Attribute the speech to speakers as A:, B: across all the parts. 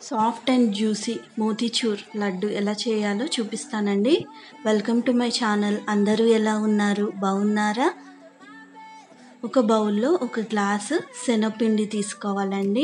A: soft and juicy motichoor laddu ఎలా చేయాలో చూపిస్తానండి వెల్కమ్ టు మై ఛానల్ అందరూ ఎలా ఉన్నారు బాగున్నారా ఒక బౌల్లో ఒక గ్లాసు శనగపిండి తీసుకోవాలండి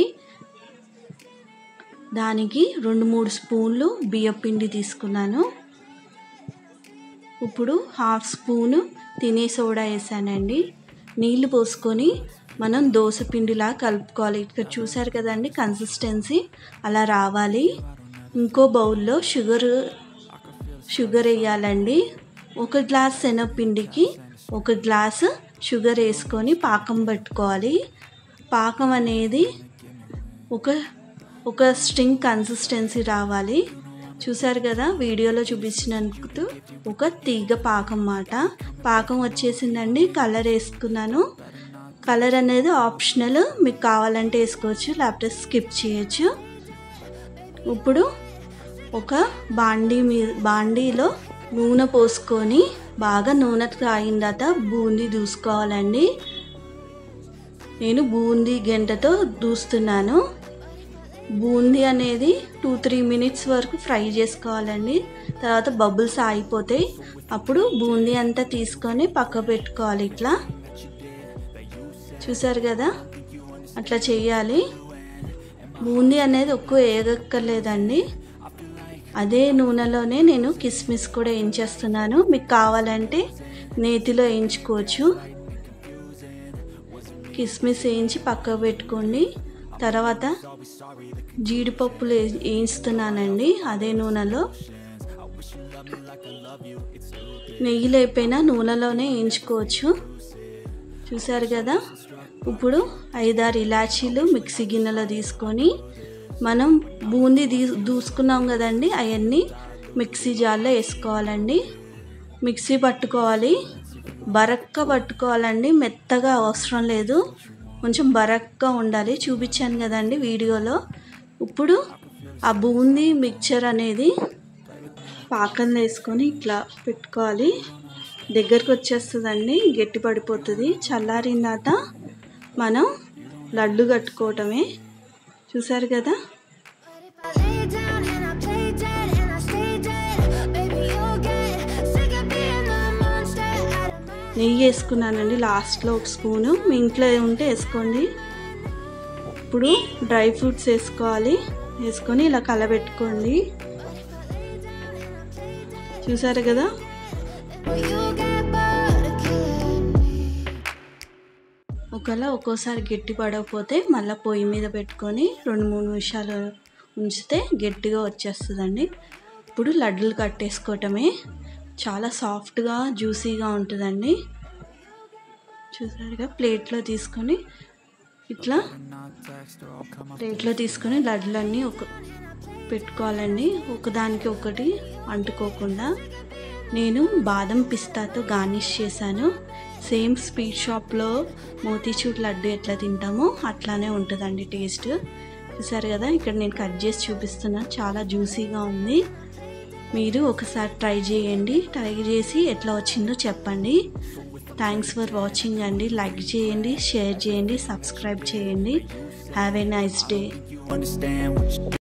A: దానికి రెండు మూడు స్పూన్లు బియ్యపిండి తీసుకున్నాను ఇప్పుడు హాఫ్ స్పూను తినే సోడా వేసానండి నీళ్లు పోసుకొని మనం దోశ పిండిలా కలుపుకోవాలి ఇక్కడ చూసారు కదండి కన్సిస్టెన్సీ అలా రావాలి ఇంకో బౌల్లో షుగర్ షుగర్ వేయాలండి ఒక గ్లాస్ శనగపిండికి ఒక గ్లాసు షుగర్ వేసుకొని పాకం పట్టుకోవాలి పాకం అనేది ఒక ఒక స్ట్రింగ్ కన్సిస్టెన్సీ రావాలి చూసారు కదా వీడియోలో చూపించినందుకు ఒక తీగ పాకం మాట పాకం వచ్చేసిందండి కలర్ వేసుకున్నాను కలర్ అనేది ఆప్షనల్ మీకు కావాలంటే వేసుకోవచ్చు లేకపోతే స్కిప్ చేయొచ్చు ఇప్పుడు ఒక బాండీ మీ బాండీలో నూనె పోసుకొని బాగా నూనె కాగిన తర్వాత బూందీ దూసుకోవాలండి నేను బూందీ గంటతో దూస్తున్నాను బూందీ అనేది టూ త్రీ మినిట్స్ వరకు ఫ్రై చేసుకోవాలండి తర్వాత బబుల్స్ ఆగిపోతాయి అప్పుడు బూందీ అంతా తీసుకొని పక్క పెట్టుకోవాలి ఇట్లా చూసారు కదా అట్లా చేయాలి బూందీ అనేది ఎక్కువ వేగక్కర్లేదండి అదే నూనెలోనే నేను కిస్మిస్ కూడా వేయించేస్తున్నాను మీకు కావాలంటే నేతిలో వేయించుకోవచ్చు కిస్మిస్ వేయించి పక్క పెట్టుకోండి తర్వాత జీడిపప్పులు వేయిస్తున్నానండి అదే నూనెలో నెయ్యి లేకపోయినా నూనెలోనే వేయించుకోవచ్చు చూసారు కదా ఇప్పుడు ఐదారు ఇలాచీలు మిక్సీ గిన్నెలో తీసుకొని మనం బూందీ దీ దూసుకున్నాం కదండి అవన్నీ మిక్సీ జార్లో వేసుకోవాలండి మిక్సీ పట్టుకోవాలి బరక్క పట్టుకోవాలండి మెత్తగా అవసరం లేదు కొంచెం బరక్గా ఉండాలి చూపించాను కదండి వీడియోలో ఇప్పుడు ఆ బూందీ మిక్చర్ అనేది పాకం వేసుకొని ఇట్లా పెట్టుకోవాలి దగ్గరకు వచ్చేస్తుందండి గట్టి పడిపోతుంది చల్లారిన తర్వాత మనం లడ్డు కట్టుకోవటమే చూసారు కదా నెయ్యి వేసుకున్నానండి లాస్ట్లో ఒక స్పూను మీ ఇంట్లో ఉంటే వేసుకోండి ఇప్పుడు డ్రై ఫ్రూట్స్ వేసుకోవాలి వేసుకొని ఇలా కలబెట్టుకోండి చూసారు కదా ఒకవేళ ఒక్కోసారి గట్టి పడకపోతే మళ్ళీ పొయ్యి మీద పెట్టుకొని రెండు మూడు నిమిషాలు ఉంచితే గట్టిగా వచ్చేస్తుందండి ఇప్పుడు లడ్డూలు కట్టేసుకోవటమే చాలా సాఫ్ట్గా జ్యూసీగా ఉంటుందండి చూసారుగా ప్లేట్లో తీసుకొని ఇట్లా ప్లేట్లో తీసుకొని లడ్డులన్నీ ఒక పెట్టుకోవాలండి ఒకదానికి ఒకటి అంటుకోకుండా నేను బాదం పిస్తాతో గార్నిష్ చేశాను సేమ్ స్వీట్ షాప్లో మోతీచూర్ లడ్డు ఎట్లా తింటామో అట్లానే ఉంటుందండి టేస్ట్ చూసారు కదా ఇక్కడ నేను కట్ చేసి చూపిస్తున్నా చాలా జ్యూసీగా ఉంది మీరు ఒకసారి ట్రై చేయండి ట్రై చేసి ఎట్లా వచ్చిందో చెప్పండి థ్యాంక్స్ ఫర్ వాచింగ్ అండి లైక్ చేయండి షేర్ చేయండి సబ్స్క్రైబ్ చేయండి హ్యావ్ ఏ నైస్ డే